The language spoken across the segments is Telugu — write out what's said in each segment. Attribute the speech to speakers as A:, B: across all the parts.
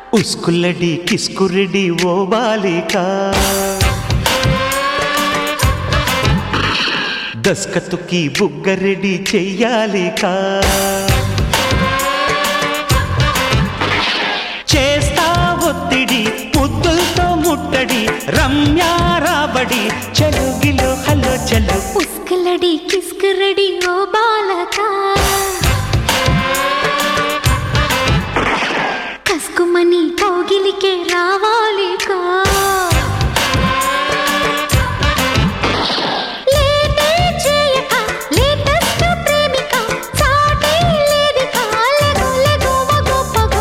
A: ఉస్కుల్లడి కిస్కురెడి ఓ బాలిక దస్కతుకి బుగ్గరెడి చెయ్యాలిక చేస్తా ఒత్తిడి ముద్దులతో ముట్టడి రమ్యా రాబడి చలుగిలో హలో చలు
B: ఉస్కలడి కిస్కరడి ఓ బాలక కస్కుమని కౌగిలికే రావాలికా లేటే చేయక లేటెస్ట్ ప్రేమిక సాటే లేదిక లెగో లెగో మగో పగో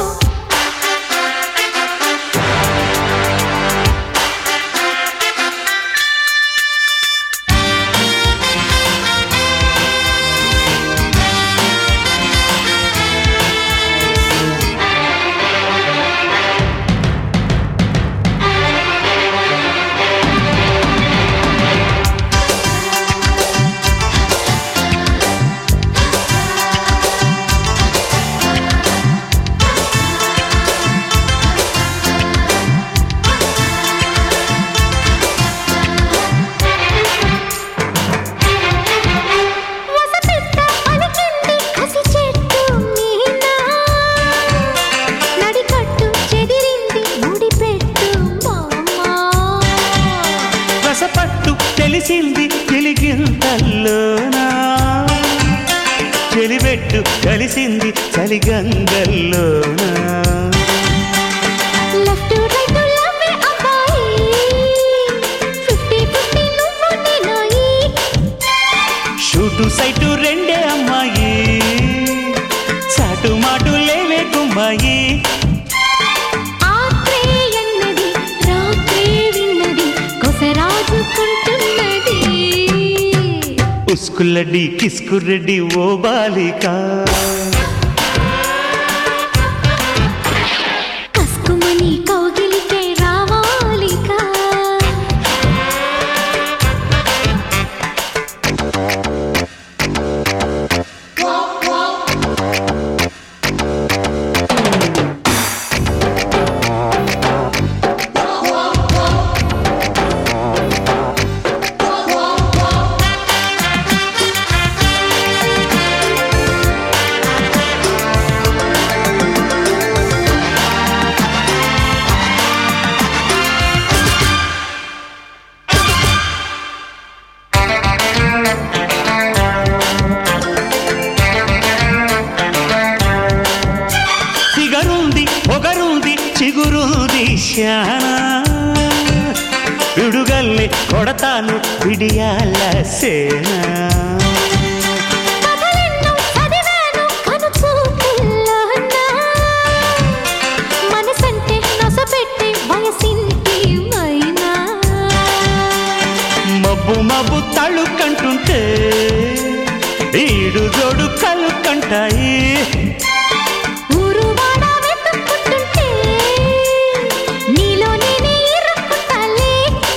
B: వసపిట్ట పలికింది కసి చెట్టు మీన నడికట్టు చెదిరింది ముడిపెట్టు మామా
A: రసపట్టు తెలిసింది తెలిగింతల్లోనా చెలిబెట్టు కలిసింది చలిగంగల్లోనా
B: లెఫ్ట్ రైట్ లవ్వే అబ్బాయి ఫిఫ్టీ ఫిఫ్టీ నువ్వు నేనాయి
A: షూటు సైటు రెండే అమ్మాయి చాటు మాటు లేవే కుమ్మాయి
B: ఆత్రే అన్నది రాత్రే విన్నది కొసరాజుకుంటున్నది
A: ఉస్కుల్లడి కిస్కురెడ్డి ఓ బాలిక
B: కస్కుమని కౌగిలికే రావాలికా
A: సిగరుంది పొగరుంది చిగురుంది శానా విడుగల్ని కొడతాను విడియాల సేనా
B: కథలెన్నో చదివాను కనుచూపుల్లోనా. మనసంటే నొసపెట్టే వయసింటి మైనా.
A: మబ్బు మబ్బు తళుకంటుంటే ఈడు జోడు కలుకంటాయి
B: ఊరువాడ వెతుక్కుంటుంటే నీలో నేనే ఇరుక్కుంటాలే.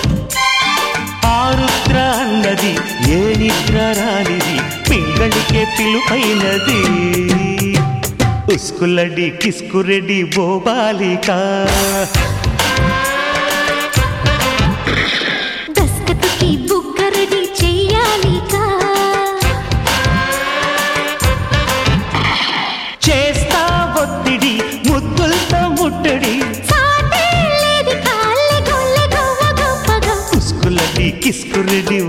A: ఆరుద్ర అన్నది ఏ నిద్ర రానిది పింగళికే పిలుపైనది ఉస్కులడి కిస్కురెడ్డి బోబాలిక
B: దస్కతుకి బుగ్గరడి చెయ్యాలికా.
A: చేస్తా ఒత్తిడి ముద్దులతో ముట్టడి
B: సాటే లేదికా, లెగో లెగో వగో పగో.
A: ఉస్కులడి కిస్కురెడ్డి